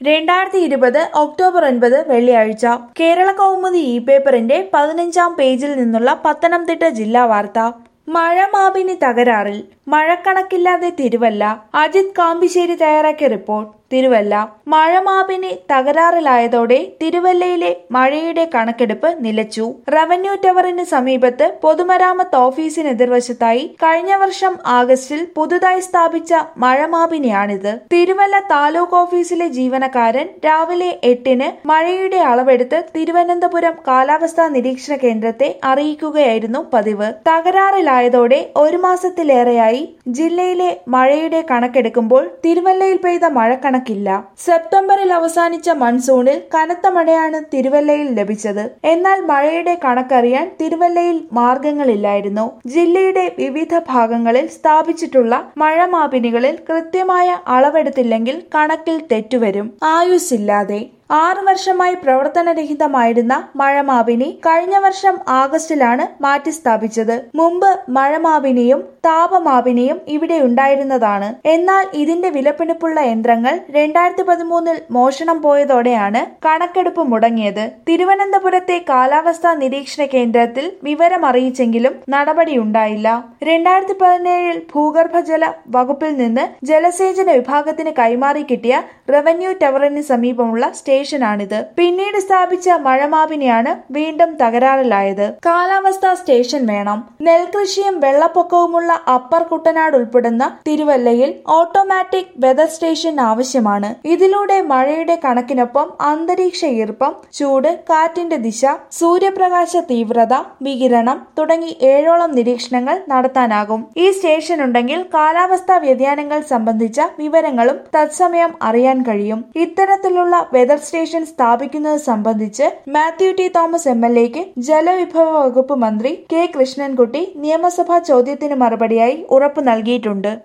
രണ്ടായിരത്തി ഇരുപത് ഒക്ടോബർ ഒൻപത് വെള്ളിയാഴ്ച കേരള കൗമുദി ഇ പേപ്പറിന്റെ പതിനഞ്ചാം പേജിൽ നിന്നുള്ള പത്തനംതിട്ട ജില്ലാ വാർത്ത മഴ മാപിനി തകരാറിൽ മഴക്കണക്കില്ലാതെ തിരുവല്ല അജിത് കാമ്പിശ്ശേരി തയ്യാറാക്കിയ റിപ്പോർട്ട് തിരുവല്ല മഴ മാപിനി തകരാറിലായതോടെ തിരുവല്ലയിലെ മഴയുടെ കണക്കെടുപ്പ് നിലച്ചു റവന്യൂ ടവറിന് സമീപത്ത് പൊതുമരാമത്ത് ഓഫീസിന് എതിർവശത്തായി കഴിഞ്ഞ വർഷം ആഗസ്റ്റിൽ പുതുതായി സ്ഥാപിച്ച മഴമാപിനിയാണിത് തിരുവല്ല താലൂക്ക് ഓഫീസിലെ ജീവനക്കാരൻ രാവിലെ എട്ടിന് മഴയുടെ അളവെടുത്ത് തിരുവനന്തപുരം കാലാവസ്ഥാ നിരീക്ഷണ കേന്ദ്രത്തെ അറിയിക്കുകയായിരുന്നു പതിവ് തകരാറിലായതോടെ ഒരു മാസത്തിലേറെയായി ജില്ലയിലെ മഴയുടെ കണക്കെടുക്കുമ്പോൾ തിരുവല്ലയിൽ പെയ്ത മഴക്കണക്കില്ല സെപ്റ്റംബറിൽ അവസാനിച്ച മൺസൂണിൽ കനത്ത മഴയാണ് തിരുവല്ലയിൽ ലഭിച്ചത് എന്നാൽ മഴയുടെ കണക്കറിയാൻ തിരുവല്ലയിൽ മാർഗങ്ങളില്ലായിരുന്നു ജില്ലയുടെ വിവിധ ഭാഗങ്ങളിൽ സ്ഥാപിച്ചിട്ടുള്ള മഴമാപിനികളിൽ കൃത്യമായ അളവെടുത്തില്ലെങ്കിൽ കണക്കിൽ തെറ്റുവരും ആയുസ്സില്ലാതെ ആറ് വർഷമായി പ്രവർത്തനരഹിതമായിരുന്ന മഴമാപിനി കഴിഞ്ഞ വർഷം ആഗസ്റ്റിലാണ് മാറ്റി സ്ഥാപിച്ചത് മുമ്പ് മഴമാപിനിയും താപമാപിനിയും ഇവിടെ ഉണ്ടായിരുന്നതാണ് എന്നാൽ ഇതിന്റെ വിലപിടിപ്പുള്ള യന്ത്രങ്ങൾ രണ്ടായിരത്തി പതിമൂന്നിൽ മോഷണം പോയതോടെയാണ് കണക്കെടുപ്പ് മുടങ്ങിയത് തിരുവനന്തപുരത്തെ കാലാവസ്ഥാ നിരീക്ഷണ കേന്ദ്രത്തിൽ വിവരം അറിയിച്ചെങ്കിലും നടപടിയുണ്ടായില്ല രണ്ടായിരത്തി പതിനേഴിൽ ഭൂഗർഭജല വകുപ്പിൽ നിന്ന് ജലസേചന വിഭാഗത്തിന് കൈമാറി കിട്ടിയ റവന്യൂ ടവറിന് സമീപമുള്ള സ്റ്റേഷനാണിത് പിന്നീട് സ്ഥാപിച്ച മഴമാപിനിയാണ് വീണ്ടും തകരാറിലായത് കാലാവസ്ഥാ സ്റ്റേഷൻ വേണം നെൽകൃഷിയും വെള്ളപ്പൊക്കവുമുള്ള അപ്പർ കുട്ടനാട് ഉൾപ്പെടുന്ന തിരുവല്ലയിൽ ഓട്ടോമാറ്റിക് വെതർ സ്റ്റേഷൻ ആവശ്യമാണ് ഇതിലൂടെ മഴയുടെ കണക്കിനൊപ്പം അന്തരീക്ഷ ഈർപ്പം ചൂട് കാറ്റിന്റെ ദിശ സൂര്യപ്രകാശ തീവ്രത വികിരണം തുടങ്ങി ഏഴോളം നിരീക്ഷണങ്ങൾ നടത്താനാകും ഈ സ്റ്റേഷൻ ഉണ്ടെങ്കിൽ കാലാവസ്ഥാ വ്യതിയാനങ്ങൾ സംബന്ധിച്ച വിവരങ്ങളും തത്സമയം അറിയാൻ കഴിയും ഇത്തരത്തിലുള്ള വെതർ സ്റ്റേഷൻ സ്ഥാപിക്കുന്നത് സംബന്ധിച്ച് Mathew T Thomas M L എക്ക് ജലവിഭവ വകുപ്പ് മന്ത്രി കെ കൃഷ്ണൻകുട്ടി നിയമസഭാ ചോദ്യത്തിന് മറുപടിയായി ഉറപ്പു നൽകിയിട്ടുണ്ട്